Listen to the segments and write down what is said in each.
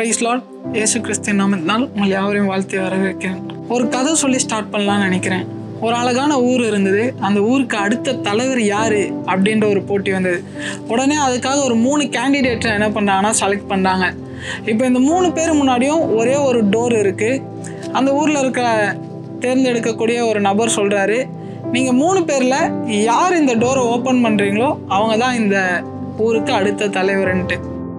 price Lord இயேசு கிறிஸ்தின் நாமத்தினால் உங்கள் யாவரையும் வாழ்த்தி வரவேற்கிறேன் ஒரு கதை சொல்லி ஸ்டார்ட் பண்ணலாம்னு நினைக்கிறேன் ஒரு அழகான ஊர் இருந்தது அந்த ஊருக்கு அடுத்த தலைவர் யார் அப்படின்ற ஒரு போட்டி வந்தது உடனே அதுக்காக ஒரு மூணு கேண்டிடேட்டை என்ன பண்ணுறாங்கன்னா செலக்ட் பண்ணுறாங்க இப்போ இந்த மூணு பேர் முன்னாடியும் ஒரே ஒரு டோர் இருக்குது அந்த ஊரில் இருக்கிற தேர்ந்தெடுக்கக்கூடிய ஒரு நபர் சொல்கிறாரு நீங்கள் மூணு பேரில் யார் இந்த டோரை ஓப்பன் பண்ணுறீங்களோ அவங்க தான் இந்த ஊருக்கு அடுத்த தலைவர்ன்ட்டு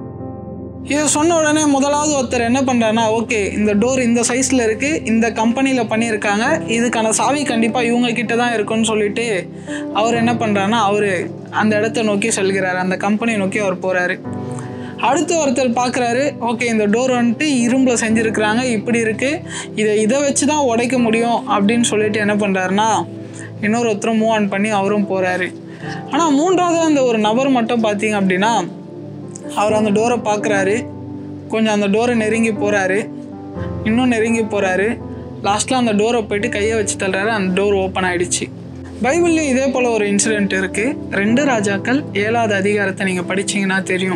இதை சொன்ன உடனே முதலாவது ஒருத்தர் என்ன பண்ணுறாருன்னா ஓகே இந்த டோர் இந்த சைஸில் இருக்குது இந்த கம்பெனியில் பண்ணியிருக்காங்க இதுக்கான சாவி கண்டிப்பாக இவங்க கிட்ட தான் இருக்குன்னு சொல்லிட்டு அவர் என்ன பண்ணுறாருன்னா அவர் அந்த இடத்த நோக்கி செல்கிறார் அந்த கம்பெனியை நோக்கி அவர் போகிறாரு அடுத்து ஒருத்தர் பார்க்குறாரு ஓகே இந்த டோர் வந்துட்டு இரும்பில் செஞ்சுருக்கிறாங்க இப்படி இருக்குது இதை இதை வச்சு தான் உடைக்க முடியும் அப்படின்னு சொல்லிட்டு என்ன பண்ணுறாருன்னா இன்னொரு ஒருத்தரும் மூவ் ஆன் பண்ணி அவரும் போகிறாரு ஆனால் மூன்றாவது அந்த ஒரு நபர் மட்டும் பார்த்தீங்க அப்படின்னா அவர் அந்த டோரை பார்க்குறாரு கொஞ்சம் அந்த டோரை நெருங்கி போகிறாரு இன்னும் நெருங்கி போகிறாரு லாஸ்ட்டில் அந்த டோரை போயிட்டு கையை வச்சு தள்ளுறாரு அந்த டோர் ஓப்பன் ஆயிடுச்சு பைபிள்லேயும் இதே போல் ஒரு இன்சிடெண்ட் இருக்குது ரெண்டு ராஜாக்கள் ஏழாவது அதிகாரத்தை நீங்கள் படிச்சீங்கன்னா தெரியும்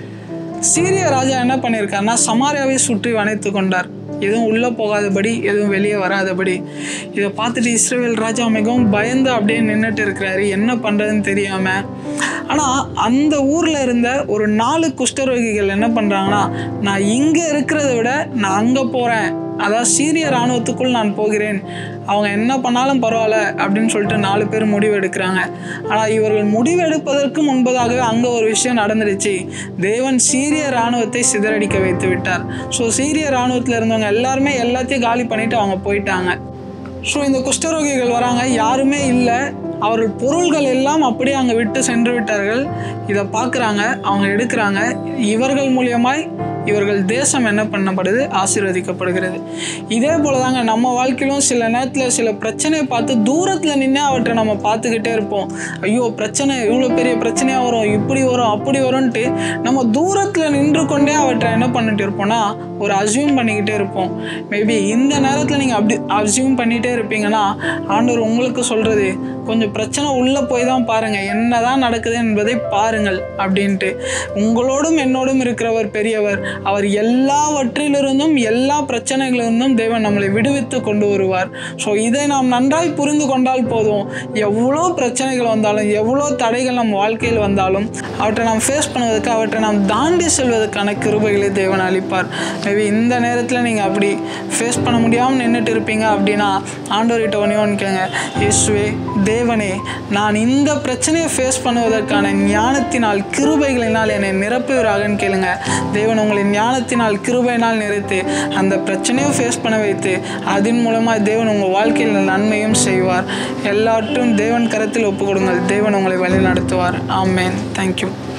சீரிய ராஜா என்ன பண்ணியிருக்காருன்னா சமாரியாவை சுற்றி வளைத்து கொண்டார் எதுவும் உள்ளே போகாதபடி எதுவும் வெளியே வராதபடி இதை பார்த்துட்டு இஸ்ரேல் ராஜா மிகவும் பயந்து அப்படியே நின்றுட்டு இருக்கிறாரு என்ன பண்ணுறதுன்னு தெரியாமல் ஆனால் அந்த ஊரில் இருந்த ஒரு நாலு குஷ்டரோகிகள் என்ன பண்ணுறாங்கன்னா நான் இங்கே இருக்கிறத விட நான் அங்கே போகிறேன் அதாவது சீரிய இராணுவத்துக்குள் நான் போகிறேன் அவங்க என்ன பண்ணாலும் பரவாயில்ல அப்படின்னு சொல்லிட்டு நாலு பேர் முடிவு எடுக்கிறாங்க ஆனால் இவர்கள் முடிவு எடுப்பதற்கு முன்பதாகவே அங்கே ஒரு விஷயம் நடந்துடுச்சு தேவன் சீரிய இராணுவத்தை சிதறடிக்க வைத்து விட்டார் ஸோ சீரிய இராணுவத்தில் இருந்தவங்க எல்லாருமே எல்லாத்தையும் காலி பண்ணிட்டு அவங்க போயிட்டாங்க ஸோ இந்த குஷ்டரோகிகள் வராங்க யாருமே இல்லை அவர்கள் பொருள்கள் எல்லாம் அப்படியே அங்கே விட்டு சென்று விட்டார்கள் இதை பார்க்குறாங்க அவங்க எடுக்கிறாங்க இவர்கள் மூலியமாய் இவர்கள் தேசம் என்ன பண்ணப்படுது ஆசீர்வதிக்கப்படுகிறது இதே போல தாங்க நம்ம வாழ்க்கையிலும் சில நேரத்தில் சில பிரச்சனையை பார்த்து தூரத்தில் நின்று அவற்றை நம்ம பார்த்துக்கிட்டே இருப்போம் ஐயோ பிரச்சனை இவ்வளோ பெரிய பிரச்சனையாக வரும் இப்படி வரும் அப்படி வரும்ன்ட்டு நம்ம தூரத்தில் நின்று கொண்டே அவற்றை என்ன பண்ணிட்டு இருப்போம்னா ஒரு அசியூம் பண்ணிக்கிட்டே இருப்போம் மேபி இந்த நேரத்தில் நீங்கள் அப்படி அசியூம் பண்ணிகிட்டே இருப்பீங்கன்னா ஆண்டவர் உங்களுக்கு சொல்கிறது கொஞ்சம் பிரச்சனை உள்ளே போய் தான் பாருங்கள் என்ன தான் நடக்குது என்பதை பாருங்கள் அப்படின்ட்டு உங்களோடும் என்னோடும் இருக்கிறவர் பெரியவர் அவர் எல்லாவற்றிலிருந்தும் எல்லா பிரச்சனைகளிலிருந்தும் தேவன் நம்மளை விடுவித்து கொண்டு வருவார் ஸோ இதை நாம் நன்றாய் புரிந்து கொண்டால் போதும் எவ்வளோ பிரச்சனைகள் வந்தாலும் எவ்வளோ தடைகள் நம் வாழ்க்கையில் வந்தாலும் அவற்றை நாம் ஃபேஸ் பண்ணுவதற்கு அவற்றை நாம் தாண்டி செல்வதற்கான கிருபைகளை தேவன் அளிப்பார் மேபி இந்த நேரத்தில் நீங்கள் அப்படி ஃபேஸ் பண்ண முடியாமல் நின்றுட்டு இருப்பீங்க அப்படின்னா ஆண்டோரிட்ட ஒன்றே ஒன்று கேங்க இயேசுவே தேவனே நான் இந்த பிரச்சனையை ஃபேஸ் பண்ணுவதற்கான ஞானத்தினால் கிருபைகளினால் என்னை நிரப்புவீராகன்னு கேளுங்க தேவன் உங்களை ஞானத்தினால் கிருபையினால் நிறைத்து அந்த பிரச்சனையை ஃபேஸ் பண்ண வைத்து அதன் மூலமாக தேவன் உங்கள் வாழ்க்கையில் நன்மையும் செய்வார் எல்லாற்றும் தேவன் கரத்தில் ஒப்பு கொடுங்கள் தேவன் உங்களை வழி நடத்துவார் ஆமேன் தேங்க்யூ